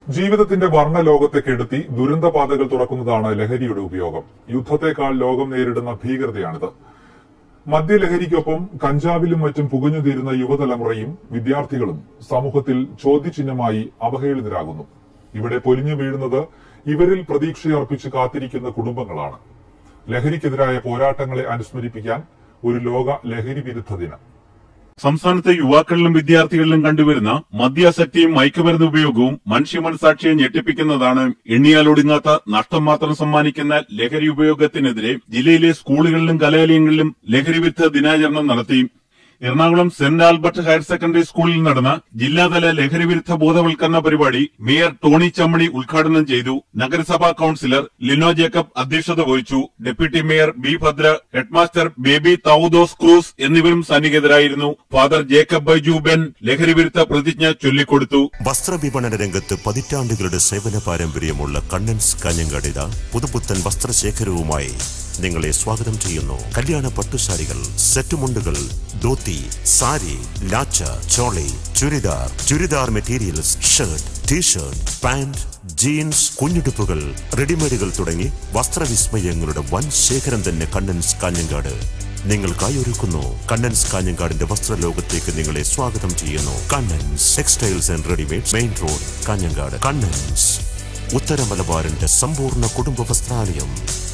ജീവിതത്തിന്റെ വർണ്ണലോകത്തെ കെടുത്തി ദുരന്തപാതകൾ തുറക്കുന്നതാണ് ലഹരിയുടെ ഉപയോഗം യുദ്ധത്തെക്കാൾ ലോകം നേരിടുന്ന ഭീകരതയാണിത് മദ്യലഹരിക്കൊപ്പം കഞ്ചാവിലും മറ്റും പുകഞ്ഞുതീരുന്ന യുവതലമുറയും വിദ്യാർത്ഥികളും സമൂഹത്തിൽ ചോദ്യചിഹ്നമായി അവഹേളിതരാകുന്നു ഇവിടെ പൊലിഞ്ഞു വീഴുന്നത് ഇവരിൽ പ്രതീക്ഷയർപ്പിച്ച് കാത്തിരിക്കുന്ന കുടുംബങ്ങളാണ് ലഹരിക്കെതിരായ പോരാട്ടങ്ങളെ അനുസ്മരിപ്പിക്കാൻ ഒരു ലോക ലഹരി വിരുദ്ധ ദിനം സംസ്ഥാനത്തെ യുവാക്കളിലും വിദ്യാർത്ഥികളിലും കണ്ടുവരുന്ന മദ്യാസക്തിയും മയക്കുമരുന്ന് ഉപയോഗവും മനുഷ്യ മനസാക്ഷിയെ ഞെട്ടിപ്പിക്കുന്നതാണ് എണ്ണിയാലൊടുങ്ങാത്ത നഷ്ടം മാത്രം സമ്മാനിക്കുന്ന ലഹരി ഉപയോഗത്തിനെതിരെ ജില്ലയിലെ സ്കൂളുകളിലും കലാലയങ്ങളിലും ലഹരി വിരുദ്ധ ദിനാചരണം നടത്തി Ernakulam Saint Albert higher secondary സ്കൂളിൽ നടന്ന ജില്ലാതല ലഹരി വിരുദ്ധ ബോധവൽക്കരണ പരിപാടി മേയർ ടോണി ചമ്മണി ഉദ്ഘാടനം ചെയ്തു നഗരസഭാ കൌൺസിലർ ലിനോ ജേക്കബ് അധ്യക്ഷത വഹിച്ചു deputy mayor B Bhadra headmaster Baby Thaudos Cruz എന്നിവരും സന്നിഹിതരായിരുന്നു ഫാദർ ജേക്കബ് ബൈജു ബെൻ ലഹരി വിരുദ്ധ പ്രതിജ്ഞ ചൊല്ലിക്കൊടുത്തു വസ്ത്രവിപണന രംഗത്ത് പതിറ്റാണ്ടുകളുടെ സേവന പാരമ്പര്യമുള്ള കണ്ണൻസ് കാഞ്ഞങ്ങാടിത പുതുപുത്തൻ വസ്ത്രശേഖരവുമായി നിങ്ങളെ സ്വാഗതം ചെയ്യുന്നു കല്യാണ പട്ടുസാരികൾ സെറ്റുമുണ്ടുകൾ dhoti sari lachha choli churidar churidar materials shirt T shirt pant jeans കുഞ്ഞുടുപ്പുകൾ റെഡിമെയ്ഡുകൾ തുടങ്ങി വസ്ത്രവിസ്മയങ്ങളുടെ വൻ ശേഖരം തന്നെ കണ്ണൻസ് കാഞ്ഞങ്ങാട് നിങ്ങൾക്കായി ഒരുക്കുന്നു കണ്ണൻസ് കാഞ്ഞങ്ങാടിന്റെ വസ്ത്രലോകത്തേക്ക് നിങ്ങളെ സ്വാഗതം ചെയ്യുന്നു Kannan's textiles and readymade main road Kanhangad Kannan's ഉത്തര മലബാറിന്റെ സമ്പൂർണ്ണ കുടുംബ വസ്ത്രാലയം